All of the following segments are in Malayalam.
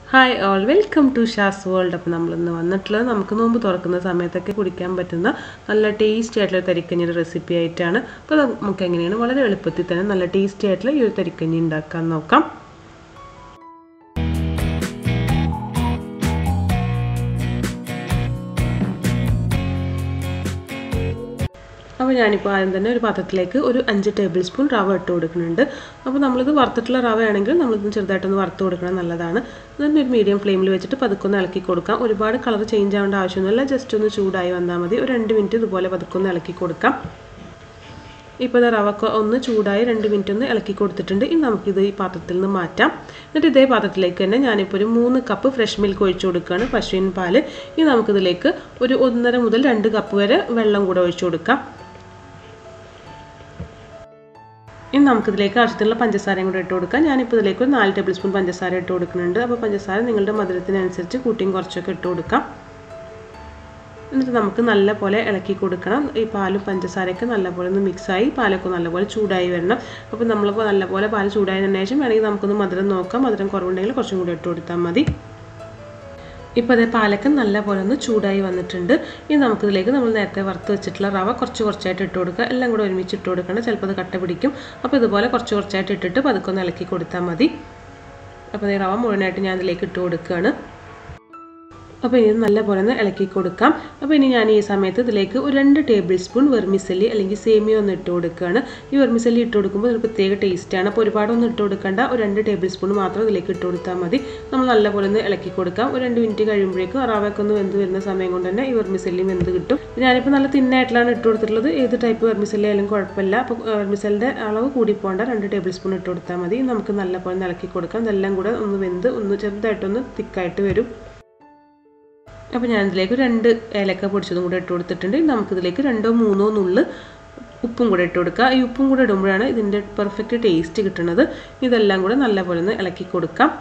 hi all welcome to Shaz world അപ്പോൾ നമ്മളിന്ന് വന്നിട്ടുള്ളത് നമുക്ക് നോമ്പ് തുറക്കുന്ന സമയത്തൊക്കെ കുടിക്കാൻ പറ്റുന്ന നല്ല ടേസ്റ്റി ആയിട്ടുള്ള തരിക്കഞ്ഞിയുടെ റെസിപ്പി ആയിട്ടാണ് അപ്പോൾ അത് നമുക്ക് എങ്ങനെയാണ് വളരെ എളുപ്പത്തിൽ തന്നെ നല്ല ടേസ്റ്റി ആയിട്ടുള്ള ഈ ഒരു തരിക്കഞ്ഞി ഉണ്ടാക്കാൻ നോക്കാം അപ്പോൾ ഞാനിപ്പോൾ ആദ്യം തന്നെ ഒരു പാത്രത്തിലേക്ക് ഒരു അഞ്ച് ടേബിൾ സ്പൂൺ റവ ഇട്ട് കൊടുക്കുന്നുണ്ട് അപ്പോൾ നമ്മളിത് വറുത്തിട്ടുള്ള റവ ആണെങ്കിൽ നമ്മളിത് ചെറുതായിട്ടൊന്ന് വറുത്ത് കൊടുക്കണം നല്ലതാണ് then ഒരു മീഡിയം ഫ്ലെയിമിൽ വെച്ചിട്ട് പതുക്കൊന്ന് ഇളക്കി കൊടുക്കാം ഒരുപാട് കളർ ചേഞ്ച് ആവേണ്ട ആവശ്യമൊന്നുമില്ല ജസ്റ്റ് ഒന്ന് ചൂടായി വന്നാൽ മതി ഒരു രണ്ട് മിനിറ്റ് ഇതുപോലെ പതുക്കൊന്ന് ഇളക്കി കൊടുക്കാം ഇപ്പോൾ റവക്ക ഒന്ന് ചൂടായി രണ്ട് മിനിറ്റ് ഒന്ന് ഇളക്കി കൊടുത്തിട്ടുണ്ട് ഇനി നമുക്കിത് ഈ പാത്രത്തിൽ നിന്ന് മാറ്റാം എന്നിട്ട് ഇതേ പാത്രത്തിലേക്ക് തന്നെ ഞാനിപ്പോൾ ഒരു മൂന്ന് കപ്പ് ഫ്രഷ് മിൽക്ക് ഒഴിച്ചു കൊടുക്കുകയാണ് പശുവിൻ പാല് ഇനി നമുക്കിതിലേക്ക് ഒരു ഒന്നര മുതൽ രണ്ട് കപ്പ് വരെ വെള്ളം കൂടെ ഒഴിച്ചു കൊടുക്കാം ഇനി നമുക്കിതിലേക്ക് ആവശ്യത്തിനുള്ള പഞ്ചസാരയും കൂടെ ഇട്ട് കൊടുക്കാം ഞാനിപ്പോൾ ഇതിലേക്ക് ഒരു നാല് ടേബിൾ സ്പൂൺ പഞ്ചസാര ഇട്ട് കൊടുക്കുന്നുണ്ട് അപ്പോൾ പഞ്ചസാര നിങ്ങളുടെ മധുരത്തിനനുസരിച്ച് കൂട്ടിയും കുറച്ചൊക്കെ ഇട്ട് കൊടുക്കാം എന്നിട്ട് നമുക്ക് നല്ല പോലെ ഇളക്കി കൊടുക്കണം ഈ പാലും പഞ്ചസാരയൊക്കെ നല്ലപോലെ ഒന്ന് മിക്സായി പാലൊക്കെ നല്ലപോലെ ചൂടായി വരണം അപ്പോൾ നമ്മളിപ്പോൾ നല്ലപോലെ പാൽ ചൂടായതിനു ശേഷം വേണമെങ്കിൽ നമുക്കൊന്ന് മധുരം നോക്കാം മധുരം കുറവുണ്ടെങ്കിൽ കുറച്ചും കൂടി ഇട്ട് കൊടുത്താൽ മതി ഇപ്പോൾ അതേ പാലൊക്കെ നല്ലപോലെ ഒന്ന് ചൂടായി വന്നിട്ടുണ്ട് ഇനി നമുക്കിതിലേക്ക് നമ്മൾ നേരത്തെ വറുത്ത് വെച്ചിട്ടുള്ള റവ കുറച്ച് കുറച്ചായിട്ട് ഇട്ട് കൊടുക്കുക എല്ലാം കൂടെ ഒരുമിച്ച് ഇട്ട് കൊടുക്കണം ചിലപ്പോൾ അത് കട്ട പിടിക്കും അപ്പോൾ ഇതുപോലെ കുറച്ച് കുറച്ചായിട്ട് ഇട്ടിട്ട് പതുക്കെ ഒന്ന് ഇളക്കി കൊടുത്താൽ മതി അപ്പോൾ ഈ റവ മുഴുവനായിട്ട് ഞാൻ ഇതിലേക്ക് ഇട്ട് കൊടുക്കുകയാണ് അപ്പോൾ ഇത് നല്ലപോലെ ഒന്ന് ഇളക്കി കൊടുക്കാം അപ്പോൾ ഇനി ഞാൻ ഈ സമയത്ത് ഇതിലേക്ക് ഒരു രണ്ട് ടേബിൾ സ്പൂൺ വെർമിസല്ലി അല്ലെങ്കിൽ സേമിയ ഒന്ന് ഇട്ട് കൊടുക്കുകയാണ് ഈ വെർമിസല്ലി ഇട്ട് കൊടുക്കുമ്പോൾ ഒരു പ്രത്യേക ടേസ്റ്റാണ് അപ്പോൾ ഒരുപാടൊന്നും ഇട്ട് കൊടുക്കേണ്ട ഒരു രണ്ട് ടേബിൾ സ്പൂൺ മാത്രം ഇതിലേക്ക് ഇട്ട് കൊടുത്താൽ മതി നമ്മൾ നല്ലപോലെ ഒന്ന് ഇളക്കി കൊടുക്കാം ഒരു രണ്ട് മിനിറ്റ് കഴിയുമ്പോഴേക്കും റവയൊക്കെ ഒന്ന് വെന്ത് വരുന്ന സമയം കൊണ്ട് തന്നെ ഈ വെർമിസല്ലി വെന്ത് കിട്ടും ഞാനിപ്പോൾ നല്ല തിന്നായിട്ടാണ് ഇട്ട് കൊടുത്തിട്ടുള്ളത് ഏത് ടൈപ്പ് വെർമിസല്ലി ആയാലും കുഴപ്പമില്ല അപ്പോൾ വെർമിസലിൻ്റെ അളവ് കൂടി പോകേണ്ട രണ്ട് ടേബിൾ സ്പൂൺ ഇട്ട് കൊടുത്താൽ മതി നമുക്ക് നല്ലപോലെ ഒന്ന് ഇളക്കി കൊടുക്കാം ഇതെല്ലാം കൂടെ ഒന്ന് വെന്ത് ഒന്ന് ചെറുതായിട്ടൊന്ന് തിക്കായിട്ട് വരും അപ്പോൾ ഞാൻ ഇതിലേക്ക് രണ്ട് ഏലക്ക പൊടിച്ചതും കൂടെ ഇട്ട് കൊടുത്തിട്ടുണ്ട് നമുക്കിതിലേക്ക് രണ്ടോ മൂന്നോ നുള്ള് ഉപ്പും കൂടെ ഇട്ട് കൊടുക്കുക ഈ ഉപ്പും കൂടെ ഇടുമ്പോഴാണ് ഇതിൻ്റെ പെർഫെക്റ്റ് ടേസ്റ്റ് കിട്ടുന്നത് ഇതെല്ലാം കൂടെ നല്ലപോലെ ഒന്ന് ഇളക്കി കൊടുക്കാം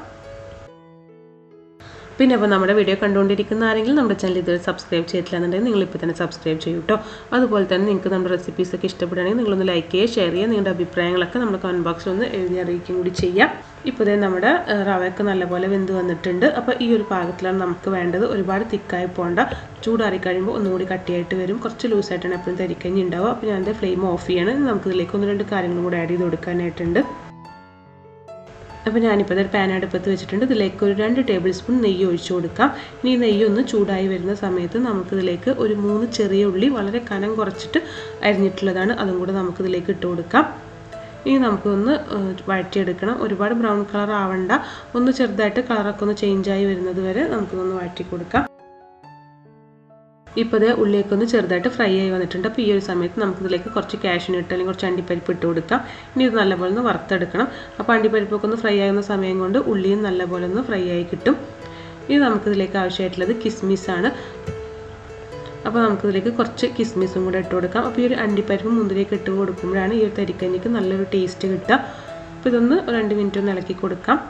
പിന്നെ അപ്പോൾ നമ്മുടെ വീഡിയോ കണ്ടുകൊണ്ടിരിക്കുന്ന ആരെങ്കിലും നമ്മുടെ ചാനൽ ഇതുവരെ സബ്സ്ക്രൈബ് ചെയ്തിട്ടില്ല എന്നുണ്ടെങ്കിൽ നിങ്ങൾ ഇപ്പോൾ തന്നെ സബ്സ്ക്രൈബ് ചെയ്യൂ കേട്ടോ അതുപോലെ തന്നെ നിങ്ങൾക്ക് നമ്മുടെ റെസിപ്പീസ് ഒക്കെ ഇഷ്ടപ്പെടുകയാണെങ്കിൽ നിങ്ങളൊന്ന് ലൈക്ക് ചെയ്യുക ഷെയർ ചെയ്യുക നിങ്ങളുടെ അഭിപ്രായങ്ങളൊക്കെ നമ്മുടെ കമൻറ്റ് ബോക്സിൽ ഒന്ന് എഴുതി അറിയിക്കും കൂടി ചെയ്യാം ഇപ്പോൾ ഇതേ നമ്മുടെ റവയൊക്കെ നല്ലപോലെ വെന്ത് വന്നിട്ടുണ്ട് അപ്പോൾ ഈ ഒരു പാകത്തിലാണ് നമുക്ക് വേണ്ടത് ഒരുപാട് തിക്കായി പോകണ്ട ചൂടാറി കഴിയുമ്പോൾ ഒന്നുകൂടി കട്ടിയായിട്ട് വരും കുറച്ച് ലൂസായിട്ടാണ് എപ്പോഴും തരിക്കഞ്ഞി ഉണ്ടാവുക അപ്പോൾ ഞാൻ ഫ്ലെയിം ഓഫ് ചെയ്യണം നമുക്കിതിലേക്ക് ഒന്ന് രണ്ട് കാര്യങ്ങളും കൂടെ ആഡ് ചെയ്ത് കൊടുക്കാനായിട്ടുണ്ട് അപ്പോൾ ഞാനിപ്പോൾ ഇതൊരു പാൻ അടുപ്പത്ത് വെച്ചിട്ടുണ്ട് ഇതിലേക്ക് ഒരു രണ്ട് ടേബിൾ സ്പൂൺ നെയ്യ് ഒഴിച്ചു കൊടുക്കാം ഇനി നെയ്യ് ഒന്ന് ചൂടായി വരുന്ന സമയത്ത് നമുക്കിതിലേക്ക് ഒരു മൂന്ന് ചെറിയ ഉള്ളി വളരെ കനം കുറച്ചിട്ട് അരിഞ്ഞിട്ടുള്ളതാണ് അതും കൂടെ നമുക്കിതിലേക്ക് ഇട്ട് കൊടുക്കാം ഇനി നമുക്കൊന്ന് വഴറ്റിയെടുക്കണം ഒരുപാട് ബ്രൗൺ കളർ ആവണ്ട ഒന്ന് ചെറുതായിട്ട് കളറൊക്കെ ഒന്ന് ചേഞ്ചായി വരുന്നത് വരെ നമുക്കൊന്ന് വഴറ്റി കൊടുക്കാം ഇപ്പോൾ ഇത് ഉള്ളിയൊക്കെ ഒന്ന് ചെറുതായിട്ട് ഫ്രൈ ആയി വന്നിട്ടുണ്ട് അപ്പോൾ ഈ ഒരു സമയത്ത് നമുക്കിതിലേക്ക് കുറച്ച് കാഷ്യൂന് ഇട്ട് അല്ലെങ്കിൽ കുറച്ച് അണ്ടിപ്പരിപ്പ് ഇട്ട് കൊടുക്കാം ഇനി ഇത് നല്ലപോലെ ഒന്ന് വറുത്തെടുക്കണം അപ്പോൾ അണ്ടിപ്പരിപ്പൊക്കെ ഒന്ന് ഫ്രൈ ആകുന്ന സമയം കൊണ്ട് ഉള്ളിയും നല്ലപോലെ ഒന്ന് ഫ്രൈ ആയി കിട്ടും ഇനി നമുക്കിതിലേക്ക് ആവശ്യമായിട്ടുള്ളത് കിസ്മിസാണ് അപ്പോൾ നമുക്കിതിലേക്ക് കുറച്ച് കിസ്മിസും കൂടെ ഇട്ട് കൊടുക്കാം അപ്പോൾ ഈ ഒരു അണ്ടിപ്പരിപ്പും മുന്തിരിയൊക്കെ ഇട്ട് കൊടുക്കുമ്പോഴാണ് ഈ ഒരു തരിക്കഞ്ഞിക്ക് നല്ലൊരു ടേസ്റ്റ് കിട്ടുക അപ്പോൾ ഇതൊന്ന് രണ്ട് മിനിറ്റ് ഒന്ന് ഇളക്കി കൊടുക്കാം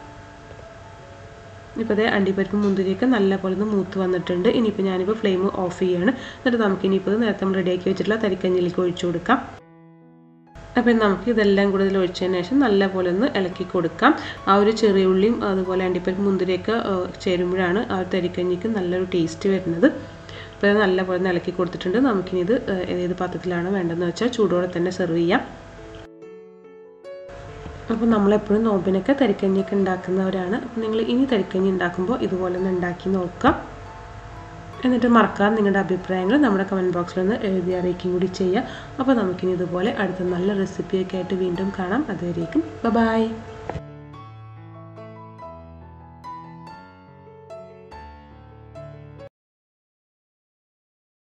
ഇപ്പോൾ അതേ അണ്ടിപ്പരിപ്പ് മുന്തിരിയൊക്കെ നല്ലപോലെ ഒന്ന് മൂത്ത് വന്നിട്ടുണ്ട് ഇനിയിപ്പോൾ ഞാനിപ്പോൾ ഫ്ലെയിം ഓഫ് ചെയ്യാണ് എന്നിട്ട് നമുക്ക് ഇനിയിപ്പോൾ നേരത്തെ നമ്മൾ റെഡിയാക്കി വെച്ചിട്ടുള്ള തരിക്കഞ്ഞിലേക്ക് ഒഴിച്ചു കൊടുക്കാം അപ്പം നമുക്ക് ഇതെല്ലാം കൂടെ ഇതിൽ ഒഴിച്ചതിന് ശേഷം നല്ലപോലെ ഒന്ന് ഇളക്കി കൊടുക്കാം ആ ഒരു ചെറിയ ഉള്ളിയും അതുപോലെ അണ്ടിപ്പരിപ്പ് മുന്തിരിയൊക്കെ ചേരുമ്പോഴാണ് ആ ഒരു തരിക്കഞ്ഞിക്ക് നല്ലൊരു ടേസ്റ്റ് വരുന്നത് അപ്പോൾ ഇത് നല്ലപോലെ ഒന്ന് ഇളക്കി കൊടുത്തിട്ടുണ്ട് നമുക്കിനി ഇത് ഏത് പാത്രത്തിലാണ് വേണ്ടതെന്ന് വെച്ചാൽ ചൂടോടെ തന്നെ സെർവ് ചെയ്യാം അപ്പോൾ നമ്മളെപ്പോഴും നോമ്പിനൊക്കെ തരിക്കഞ്ഞിയൊക്കെ ഉണ്ടാക്കുന്നവരാണ് അപ്പോൾ നിങ്ങൾ ഇനി തരിക്കഞ്ഞി ഉണ്ടാക്കുമ്പോൾ ഇതുപോലെ ഒന്ന് ഉണ്ടാക്കി നോക്കാം എന്നിട്ട് മറക്കാതെ നിങ്ങളുടെ അഭിപ്രായങ്ങൾ നമ്മുടെ കമൻറ്റ് ബോക്സിൽ ഒന്ന് എഴുതി അറിയിക്കും കൂടി ചെയ്യുക അപ്പോൾ നമുക്കിനി ഇതുപോലെ അടുത്ത നല്ല റെസിപ്പിയൊക്കെ ആയിട്ട് വീണ്ടും കാണാം അതുവരേക്കും ബൈ